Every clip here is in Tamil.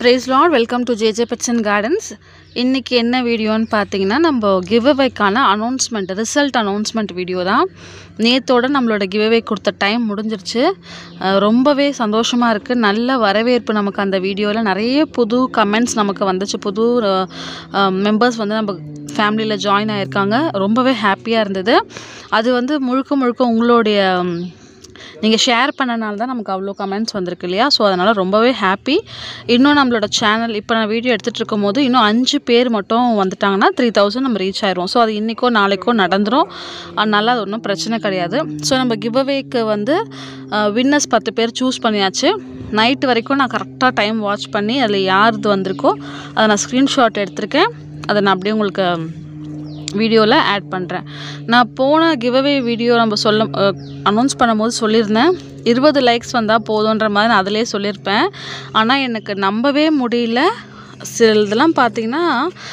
price lord welcome to JJ pets and gardens இன்றைக்கி என்ன வீடியோன்னு பார்த்தீங்கன்னா நம்ம கிவ்அவேக்கான அனௌன்ஸ்மெண்ட் ரிசல்ட் அனௌன்ஸ்மெண்ட் வீடியோ தான் நேத்தோட நம்மளோட கிவ்அவே கொடுத்த டைம் முடிஞ்சிருச்சு அஹ் ரொம்பவே சந்தோஷமாக இருக்குது நல்ல வரவேற்பு நமக்கு அந்த வீடியோவில் நிறைய புது கமெண்ட்ஸ் நமக்கு வந்துச்சு புது மெம்பர்ஸ் வந்து நம்ம ஃபேமிலியில் ஜாயின் ஆகியிருக்காங்க ரொம்பவே ஹாப்பியாக இருந்தது அது வந்து முழுக்க முழுக்க உங்களுடைய ம், நீங்கள் ஷேர் பண்ணனால தான் நமக்கு அவ்வளோ கமெண்ட்ஸ் வந்திருக்கு இல்லையா ஸோ அதனால் ரொம்பவே ஹாப்பி இன்னும் நம்மளோட சேனல் இப்போ நான் வீடியோ எடுத்துகிட்டு இருக்கும்போது இன்னும் அஞ்சு பேர் மட்டும் வந்துட்டாங்கன்னா த்ரீ தௌசண்ட் நம்ம ரீச் ஆயிரும் ஸோ அது இன்றைக்கோ நாளைக்கோ நடந்துரும் அதனால அது ஒன்றும் பிரச்சனை கிடையாது ஸோ நம்ம கிவ்அவேக்கு வந்து வின்னர்ஸ் பத்து பேர் சூஸ் பண்ணியாச்சு நைட்டு வரைக்கும் நான் கரெக்டாக டைம் வாட்ச் பண்ணி அதில் யாருது வந்திருக்கோ அதை நான் ஸ்க்ரீன்ஷாட் எடுத்திருக்கேன் அதை நான் அப்படியே உங்களுக்கு வீடியோவில் ஆட் பண்ணுறேன் நான் போன கிவ்அவே வீடியோ நம்ம சொல்ல அனௌன்ஸ் பண்ணும்போது சொல்லியிருந்தேன் இருபது லைக்ஸ் வந்தால் போதுன்ற மாதிரி நான் அதிலே சொல்லியிருப்பேன் ஆனால் எனக்கு நம்பவே முடியல சில இதெல்லாம் பார்த்தீங்கன்னா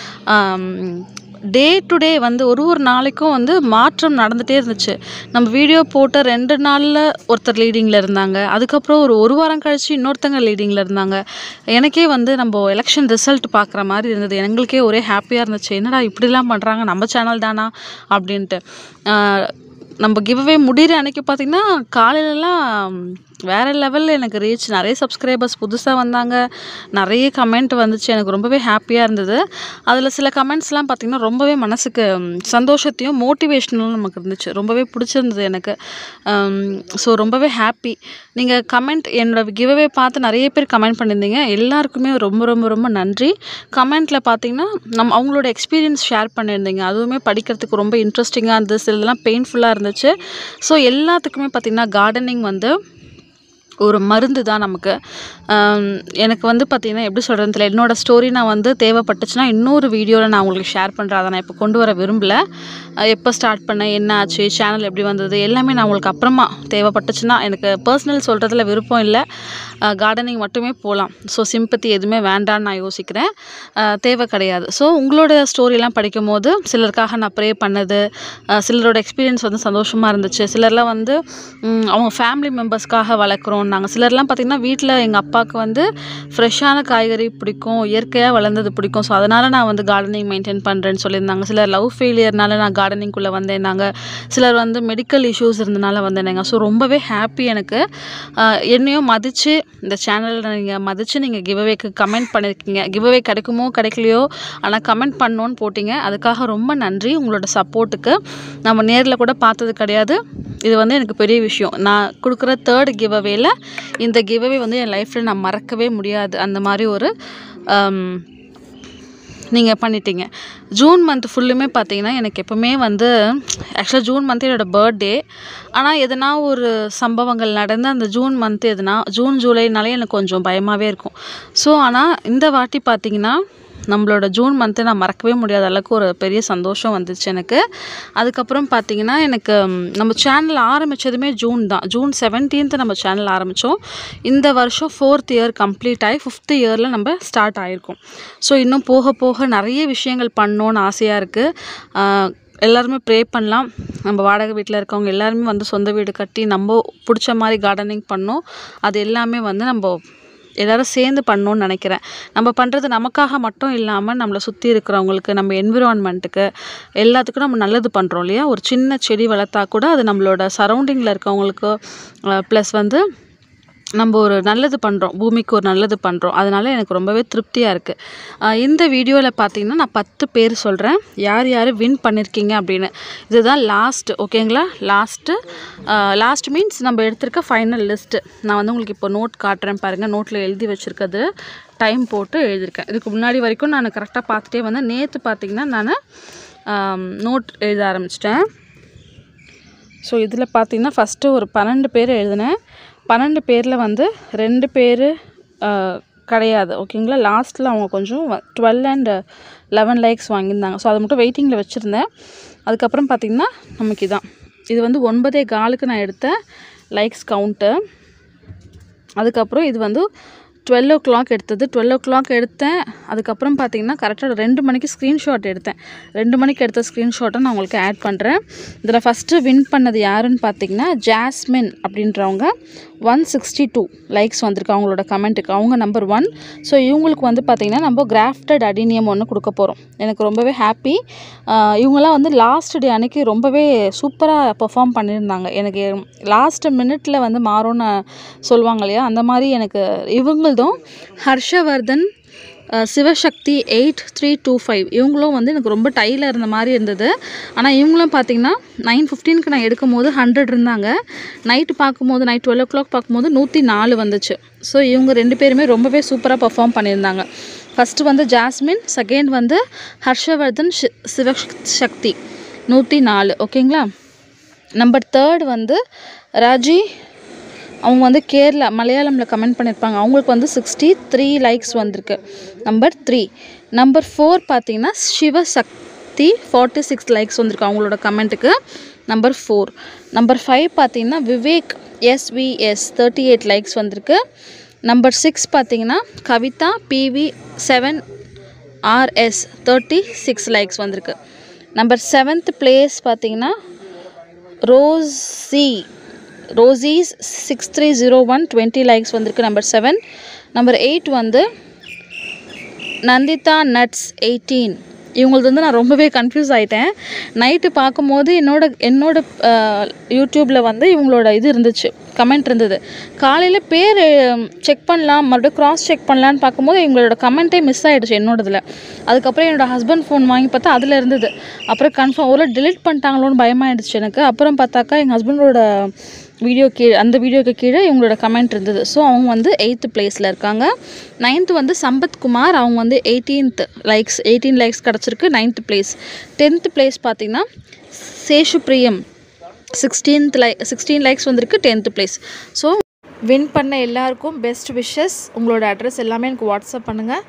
டே டு டே வந்து ஒரு ஒரு நாளைக்கும் வந்து மாற்றம் நடந்துகிட்டே இருந்துச்சு நம்ம வீடியோ போட்ட ரெண்டு நாளில் ஒருத்தர் லீடிங்கில் இருந்தாங்க அதுக்கப்புறம் ஒரு ஒரு வாரம் கழிச்சு இன்னொருத்தங்க லீடிங்கில் இருந்தாங்க எனக்கே வந்து நம்ம எலெக்ஷன் ரிசல்ட் பார்க்குற மாதிரி இருந்தது எங்களுக்கே ஒரே ஹாப்பியாக இருந்துச்சு என்னடா இப்படிலாம் பண்ணுறாங்க நம்ம சேனல் தானா அப்படின்ட்டு ஆஹ் நம்ம கிவ்அவே முடிகிற அன்னைக்கு பார்த்திங்கன்னா காலையிலலாம் வேறு லெவலில் எனக்கு ரீச் நிறைய சப்ஸ்கிரைபர்ஸ் புதுசாக வந்தாங்க நிறைய கமெண்ட் வந்துச்சு எனக்கு ரொம்பவே ஹாப்பியாக இருந்தது அதில் சில கமெண்ட்ஸ்லாம் பார்த்திங்கன்னா ரொம்பவே மனசுக்கு ம், சந்தோஷத்தையும் மோட்டிவேஷனலும் நமக்கு இருந்துச்சு ரொம்பவே பிடிச்சிருந்தது எனக்கு ஸோ ரொம்பவே ஹாப்பி நீங்கள் கமெண்ட் என்னோட கிவ்அவே பார்த்து நிறைய பேர் கமெண்ட் பண்ணியிருந்தீங்க எல்லாருக்குமே ரொம்ப ரொம்ப ரொம்ப நன்றி கமெண்ட்டில் பார்த்தீங்கன்னா நம்ம அவங்களோட எக்ஸ்பீரியன்ஸ் ஷேர் பண்ணியிருந்தீங்க அதுவுமே படிக்கிறதுக்கு ரொம்ப இன்ட்ரெஸ்டிங்காக இருந்தது சிலதெல்லாம் பெயின்ஃபுல்லாக இருந்துச்சு ஸோ எல்லாத்துக்குமே பார்த்திங்கன்னா கார்டனிங் வந்து ஒரு மருந்து தான் நமக்கு ஆம், எனக்கு வந்து பார்த்திங்கன்னா எப்படி சொல்கிறதுன்னு தெரியல என்னோட ஸ்டோரி நான் வந்து தேவைப்பட்டுச்சுன்னா இன்னொரு வீடியோவில் நான் உங்களுக்கு ஷேர் பண்ணுறேன் அதை நான் இப்போ கொண்டு வர விரும்பல அஹ் எப்போ ஸ்டார்ட் பண்ணேன் என்ன ஆச்சு சேனல் எப்படி வந்தது எல்லாமே நான் உங்களுக்கு அப்புறமா தேவைப்பட்டுச்சுன்னா எனக்கு பர்சனல் சொல்கிறதுல விருப்பம் இல்லை கார்டனிங் மட்டுமே போகலாம் ஸோ சிம்பத்தி எதுவுமே வேண்டான்னு நான் யோசிக்கிறேன் அஹ் தேவை கிடையாது ஸோ உங்களோட ஸ்டோரிலாம் படிக்கும் போது சிலருக்காக நான் ப்ரே பண்ணது அஹ் சிலரோட எக்ஸ்பீரியன்ஸ் வந்து சந்தோஷமாக இருந்துச்சு சிலர்லாம் வந்து ம், அவங்க ஃபேமிலி மெம்பர்ஸ்க்காக வளர்க்குறோம் நாங்கள் சிலர்லாம் பார்த்திங்கன்னா வீட்டில் எங்கள் அப்பாவுக்கு வந்து ஃப்ரெஷ்ஷான காய்கறி பிடிக்கும் இயற்கையாக வளர்ந்தது பிடிக்கும் ஸோ அதனால் நான் வந்து கார்டனிங் மெயின்டைன் பண்ணுறேன்னு சொல்லியிருந்தாங்க சிலர் லவ் ஃபெயிலியர்னால நான் கார்டனிங்குள்ளே வந்தேன்னாங்க சிலர் வந்து மெடிக்கல் இஷ்யூஸ் இருந்தனால வந்தேனாங்க ஸோ ரொம்பவே ஹாப்பி எனக்கு ஆஹ் என்னையும் மதித்து இந்த சேனலில் நீங்கள் மதித்து நீங்கள் கிவ்அவேக்கு கமெண்ட் பண்ணியிருக்கீங்க கிவ்அவே கிடைக்குமோ கிடைக்கலையோ ஆனால் கமெண்ட் பண்ணோன்னு போட்டிங்க அதுக்காக ரொம்ப நன்றி உங்களோட சப்போர்ட்டுக்கு நம்ம நேரில் கூட பார்த்தது கிடையாது இது வந்து எனக்கு பெரிய விஷயம் நான் கொடுக்குற தேர்ட் கிவ்அவேல இந்த கிவ்அவே வந்து என் லைஃப்பில் நான் மறக்கவே முடியாது அந்த மாதிரி ஒரு ஆம், நீங்கள் பண்ணிட்டீங்க ஜூன் மந்த் ஃபுல்லுமே பார்த்தீங்கன்னா எனக்கு எப்போவுமே வந்து ஆக்சுவலாக ஜூன் மந்த் என்னோடய பர்த்டே ஆனால் எதனா ஒரு சம்பவங்கள் நடந்து அந்த ஜூன் மந்த் எதுனா ஜூன் ஜூலைனாலே எனக்கு கொஞ்சம் பயமாகவே இருக்கும் ஸோ ஆனால் இந்த வாட்டி பார்த்தீங்கன்னா நம்மளோட ஜூன் மந்த்தை நான் மறக்கவே முடியாத அளவுக்கு ஒரு பெரிய சந்தோஷம் வந்துச்சு எனக்கு அதுக்கப்புறம் பார்த்தீங்கன்னா எனக்கு ம், நம்ம சேனல் ஆரம்பித்ததுமே ஜூன் தான் ஜூன் செவன்டீன்த் நம்ம சேனல் ஆரம்பித்தோம் இந்த வருஷம் ஃபோர்த் இயர் கம்ப்ளீட் ஆகி ஃபிஃப்த் இயரில் நம்ம ஸ்டார்ட் ஆகிருக்கோம் ஸோ இன்னும் போக போக நிறைய விஷயங்கள் பண்ணணும்னு ஆசையாக இருக்குது எல்லாருமே ப்ரே பண்ணலாம் நம்ம வாடகை வீட்டில் இருக்கவங்க எல்லாருமே வந்து சொந்த வீடு கட்டி நம்ம பிடிச்ச மாதிரி கார்டனிங் பண்ணோம் அது எல்லாமே வந்து நம்ம எல்லாரும் சேர்ந்து பண்ணணும்னு நினைக்கிறேன் நம்ம பண்ணுறது நமக்காக மட்டும் இல்லாமல் நம்மளை சுற்றி இருக்கிறவங்களுக்கு நம்ம என்விரான்மெண்ட்டுக்கு எல்லாத்துக்கும் நம்ம நல்லது பண்ணுறோம் இல்லையா ஒரு சின்ன செடி வளர்த்தா கூட அது நம்மளோட சரௌண்டிங்கில் இருக்கவங்களுக்கு ப்ளஸ் வந்து நம்ம ஒரு நல்லது பண்ணுறோம் பூமிக்கு ஒரு நல்லது பண்ணுறோம் அதனால எனக்கு ரொம்பவே திருப்தியாக இருக்குது இந்த வீடியோவில் பார்த்தீங்கன்னா நான் பத்து பேர் சொல்கிறேன் யார் யார் வின் பண்ணியிருக்கீங்க அப்படின்னு இதுதான் லாஸ்ட் ஓகேங்களா லாஸ்ட்டு லாஸ்ட் மீன்ஸ் நம்ம எடுத்திருக்க ஃபைனல் லிஸ்ட்டு நான் வந்து உங்களுக்கு இப்போ நோட் காட்டுறேன் பாருங்கள் நோட்டில் எழுதி வச்சுருக்கிறது டைம் போட்டு எழுதியிருக்கேன் இதுக்கு முன்னாடி வரைக்கும் நான் கரெக்டாக பார்த்துட்டே வந்தேன் நேற்று பார்த்தீங்கன்னா நான் நோட் எழுத ஆரம்பிச்சிட்டேன் ஸோ இதில் பார்த்தீங்கன்னா ஃபஸ்ட்டு ஒரு பன்னெண்டு பேர் எழுதினேன் பன்னெண்டு பேரில் வந்து ரெண்டு பேர் கிடையாது ஓகேங்களா லாஸ்ட்டில் அவங்க கொஞ்சம் டுவெல் அண்ட் லெவன் லைக்ஸ் வாங்கியிருந்தாங்க ஸோ அதை மட்டும் வெயிட்டிங்கில் வச்சுருந்தேன் அதுக்கப்புறம் பார்த்திங்கன்னா நமக்கு இதான் இது வந்து ஒன்பதே காலுக்கு நான் எடுத்த லைக்ஸ் கவுண்ட்டு அதுக்கப்புறம் இது வந்து டுவெல் ஓ கிளாக் எடுத்தது டுவெல் ஓ கிளாக் எடுத்தேன் அதுக்கப்புறம் பார்த்தீங்கன்னா கரெக்டாக ரெண்டு மணிக்கு ஸ்க்ரீன்ஷாட் எடுத்தேன் ரெண்டு மணிக்கு எடுத்த ஸ்க்ரீன்ஷாட்டை நான் உங்களுக்கு ஆட் பண்ணுறேன் இதில் ஃபஸ்ட்டு வின் பண்ணது யாருன்னு பார்த்தீங்கன்னா ஜாஸ்மின் அப்படின்றவங்க ஒன் சிக்ஸ்டி டூ லைக்ஸ் வந்திருக்கு அவங்களோட கமெண்ட்டுக்கு அவங்க நம்பர் ஒன் ஸோ இவங்களுக்கு வந்து பார்த்திங்கன்னா நம்ம கிராஃப்டட் அடினியம் ஒன்று கொடுக்க போகிறோம் எனக்கு ரொம்பவே ஹாப்பி இவங்கெல்லாம் வந்து லாஸ்ட் டே அன்னைக்கு ரொம்பவே சூப்பராக பெர்ஃபார்ம் பண்ணியிருந்தாங்க எனக்கு லாஸ்ட் மினிட்ல வந்து மாறும்னு சொல்லுவாங்க இல்லையா அந்த மாதிரி எனக்கு இவங்களதும் ஹர்ஷவர்தன் அஹ், Sivasakthi eight three two five இவங்களும் வந்து எனக்கு ரொம்ப டையில் இருந்த மாதிரி இருந்தது ஆனால் இவங்களும் பார்த்தீங்கன்னா நைன் ஃபிஃப்டீனுக்கு நான் எடுக்கும் போது ஹண்ட்ரட் இருந்தாங்க நைட்டு பார்க்கும்போது நைட் டுவெல் ஓ கிளாக் பார்க்கும்போது நூற்றி நாலு வந்துச்சு ஸோ இவங்க ரெண்டு பேருமே ரொம்பவே சூப்பராக பர்ஃபார்ம் பண்ணியிருந்தாங்க ஃபஸ்ட்டு வந்து ஜாஸ்மின் செகண்ட் வந்து ஹர்ஷவர்தன் ஷி சிவசக்தி நூற்றி நாலு ஓகேங்களா நம்பர் தேர்ட் வந்து ராஜி அவங்க வந்து கேரளா மலையாளமில் கமெண்ட் பண்ணியிருப்பாங்க அவங்களுக்கு வந்து சிக்ஸ்டி த்ரீ லைக்ஸ் வந்திருக்கு நம்பர் த்ரீ நம்பர் ஃபோர் பார்த்தீங்கன்னா சிவசக்தி ஃபார்ட்டி சிக்ஸ் லைக்ஸ் வந்திருக்கு அவங்களோட கமெண்ட்டுக்கு நம்பர் ஃபோர் நம்பர் ஃபைவ் பார்த்தீங்கன்னா Vivek SVS thirty eight likes வந்திருக்கு நம்பர் சிக்ஸ் பார்த்தீங்கன்னா Kavitha PV seven RS thirty six likes வந்திருக்கு நம்பர் செவன்த் பிளேஸ் பார்த்தீங்கன்னா Rosie Rosies six three zero one twenty likes வந்திருக்கு நம்பர் செவன் நம்பர் எயிட் வந்து நந்திதா நட்ஸ் எயிட்டீன் இவங்களது வந்து நான் ரொம்பவே கன்ஃபியூஸ் ஆகிட்டேன் நைட்டு பார்க்கும்போது என்னோட என்னோட யூடியூப்பில் வந்து இவங்களோட இது இருந்துச்சு கமெண்ட் இருந்தது காலையில் பேர் செக் பண்ணலாம் மறுபடியும் க்ராஸ் செக் பண்ணலான்னு பார்க்கும்போது இவங்களோட கமெண்ட்டே மிஸ் ஆகிடுச்சு என்னோடதுல அதுக்கப்புறம் என்னோட ஹஸ்பண்ட் ஃபோன் வாங்கி பார்த்தா அதில் இருந்தது அப்புறம் கன்ஃபார்ம் ஒரு delete பண்ணிட்டாங்களோன்னு பயமாயிடுச்சு எனக்கு அப்புறம் பார்த்தாக்கா எங்கள் ஹஸ்பண்டோட வீடியோ கீழே அந்த வீடியோக்கு கீழே இவங்களோட கமெண்ட் இருந்தது ஸோ அவங்க வந்து எயித்து பிளேஸில் இருக்காங்க நைன்த்து வந்து சம்பத் குமார் அவங்க வந்து எயிட்டீன்த் லைக்ஸ் எயிட்டீன் லைக்ஸ் கிடச்சிருக்கு நைன்த்து பிளேஸ் டென்த்து பிளேஸ் பார்த்தீங்கன்னா Seshu Priyam sixteenth like sixteen likes வந்திருக்கு டென்த்து பிளேஸ் ஸோ வின் பண்ண எல்லாருக்கும் பெஸ்ட் விஷஸ் உங்களோட அட்ரஸ் எல்லாமே எனக்கு வாட்ஸ்அப் பண்ணுங்கள்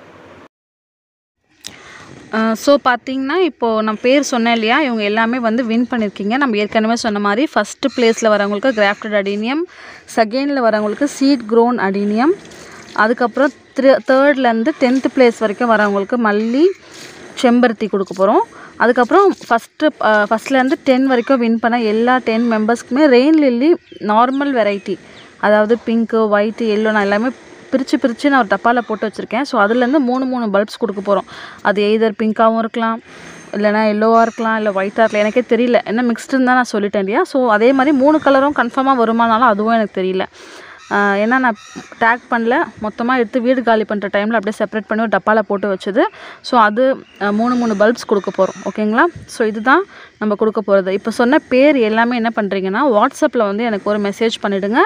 ஸோ பார்த்தீங்கன்னா இப்போது நான் பேர் சொன்னேன் இல்லையா இவங்க எல்லாமே வந்து வின் பண்ணியிருக்கீங்க நம்ம ஏற்கனவே சொன்ன மாதிரி ஃபஸ்ட்டு பிளேஸில் வரவங்களுக்கு கிராஃப்டட் அடீனியம் செகண்டில் வரவங்களுக்கு சீட் க்ரோன் அடீனியம் அதுக்கப்புறம் த்ரீ தேர்ட்லேருந்து டென்த்து பிளேஸ் வரைக்கும் வரவங்களுக்கு மல்லி செம்பருத்தி கொடுக்க போகிறோம் அதுக்கப்புறம் ஃபஸ்ட்டு ஃபஸ்ட்லேருந்து டென் வரைக்கும் வின் பண்ண எல்லா டென் மெம்பர்ஸ்க்குமே ரெயின் லில்லி நார்மல் வெரைட்டி அதாவது பிங்க்கு ஒயிட்டு எல்லோ நான் எல்லாமே பிரித்து பிரித்து நான் ஒரு டப்பாவில் போட்டு வச்சுருக்கேன் ஸோ அதுலேருந்து மூணு மூணு பல்ப்ஸ் கொடுக்க போகிறோம் அது எய்தர் பிங்க்காகவும் இருக்கலாம் இல்லைனா எல்லோவாக இருக்கலாம் இல்லை ஒயிட்டாக இருக்கலாம் எனக்கே தெரியல என்ன மிக்ஸ்டுன்னு தான் நான் சொல்லிட்டேன் இல்லையா ஸோ அதே மாதிரி மூணு கலரும் கன்ஃபார்மாக வருமானாலும் அதுவும் எனக்கு தெரியல ஆஹ் ஏன்னா நான் டேக் பண்ணல மொத்தமாக எடுத்து வீடு காலி பண்ணுற டைமில் அப்படியே செப்பரேட் பண்ணி ஒரு டப்பாவில் போட்டு வச்சது ஸோ அது ஆஹ் மூணு மூணு பல்ப்ஸ் கொடுக்க போகிறோம் ஓகேங்களா ஸோ இதுதான் நம்ம கொடுக்க போகிறது இப்போ சொன்ன பேர் எல்லாமே என்ன பண்ணுறீங்கன்னா வாட்ஸ்அப்பில் வந்து எனக்கு ஒரு மெசேஜ் பண்ணிவிடுங்க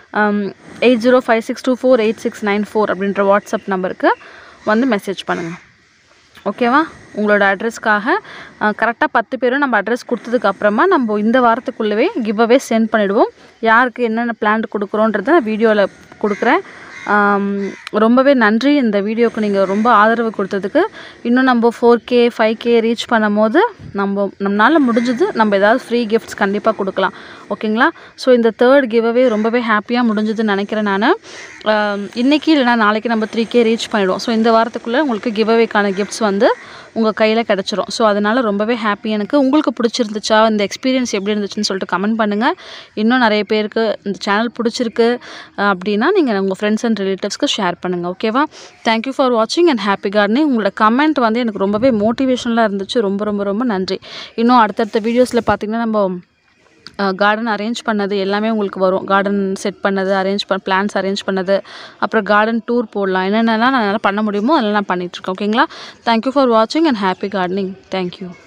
eight zero five six two four eight six nine four அப்படின்ற வாட்ஸ்அப் நம்பருக்கு வந்து மெசேஜ் பண்ணுங்கள் ஓகேவா உங்களோட அட்ரஸ்க்காக கரெக்டாக பத்து பேரும் நம்ம அட்ரஸ் கொடுத்ததுக்கு அப்புறமா நம்ம இந்த வாரத்துக்குள்ளவே கிவ் அவே சென்ட் பண்ணிவிடுவோம் யாருக்கு என்னென்ன பிளான் கொடுக்குறோன்றத நான் வீடியோவில் கொடுக்குறேன் ஆம், ரொம்பவே நன்றி இந்த வீடியோக்கு நீங்கள் ரொம்ப ஆதரவு கொடுத்ததுக்கு இன்னும் நம்ம four K five K reach பண்ணும்போது நம்ம நம்மளால் முடிஞ்சது நம்ம ஏதாவது ஃப்ரீ கிஃப்ட்ஸ் கண்டிப்பாக கொடுக்கலாம் ஓகேங்களா ஸோ இந்த தேர்ட் கிவ்அவே ரொம்பவே ஹாப்பியாக முடிஞ்சதுன்னு நினைக்கிறேன் நான் இன்றைக்கி இல்லைனா நாளைக்கு நம்ம த்ரீ கே ரீச் பண்ணிவிடுவோம் ஸோ இந்த வாரத்துக்குள்ளே உங்களுக்கு கிவ்அவேக்கான கிஃப்ட்ஸ் வந்து உங்கள் கையில் கிடச்சிரும் ஸோ அதனால் ரொம்பவே ஹாப்பி எனக்கு உங்களுக்கு பிடிச்சிருந்துச்சா இந்த எக்ஸ்பீரியன்ஸ் எப்படி இருந்துச்சுன்னு சொல்லிட்டு கமெண்ட் பண்ணுங்கள் இன்னும் நிறைய பேருக்கு இந்த சேனல் பிடிச்சிருக்கு அஹ், அப்படின்னா நீங்கள் உங்கள் ஃப்ரெண்ட்ஸ் அண்ட் ரிலேட்டிவ்ஸ்க்கு ஷேர் பண்ணுங்கள் ஓகேவா தேங்க்யூ ஃபார் வாட்சிங் அண்ட் ஹாப்பி கார்டனிங் உங்களோட கமெண்ட் வந்து எனக்கு ரொம்பவே மோட்டிவேஷனலாக இருந்துச்சு ரொம்ப ரொம்ப ரொம்ப நன்றி இன்னும் அடுத்தடுத்த வீடியோஸில் பார்த்திங்கன்னா நம்ம கார்டன் அரேஞ்ச் பண்ணது எல்லாமே உங்களுக்கு வரும் கார்டன் செட் பண்ணது அரேஞ்ச் பண்ண பிளான்ஸ் அரேஞ்ச் பண்ணது அப்புறம் கார்டன் டூர் போடலாம் என்னென்னலாம் நான் பண்ண முடியுமோ அதெல்லாம் நான் பண்ணிகிட்ருக்கேன் ஓகேங்களா தேங்க்யூ ஃபார் வாட்சிங் அண்ட் ஹாப்பி கார்டனிங் தேங்க்யூ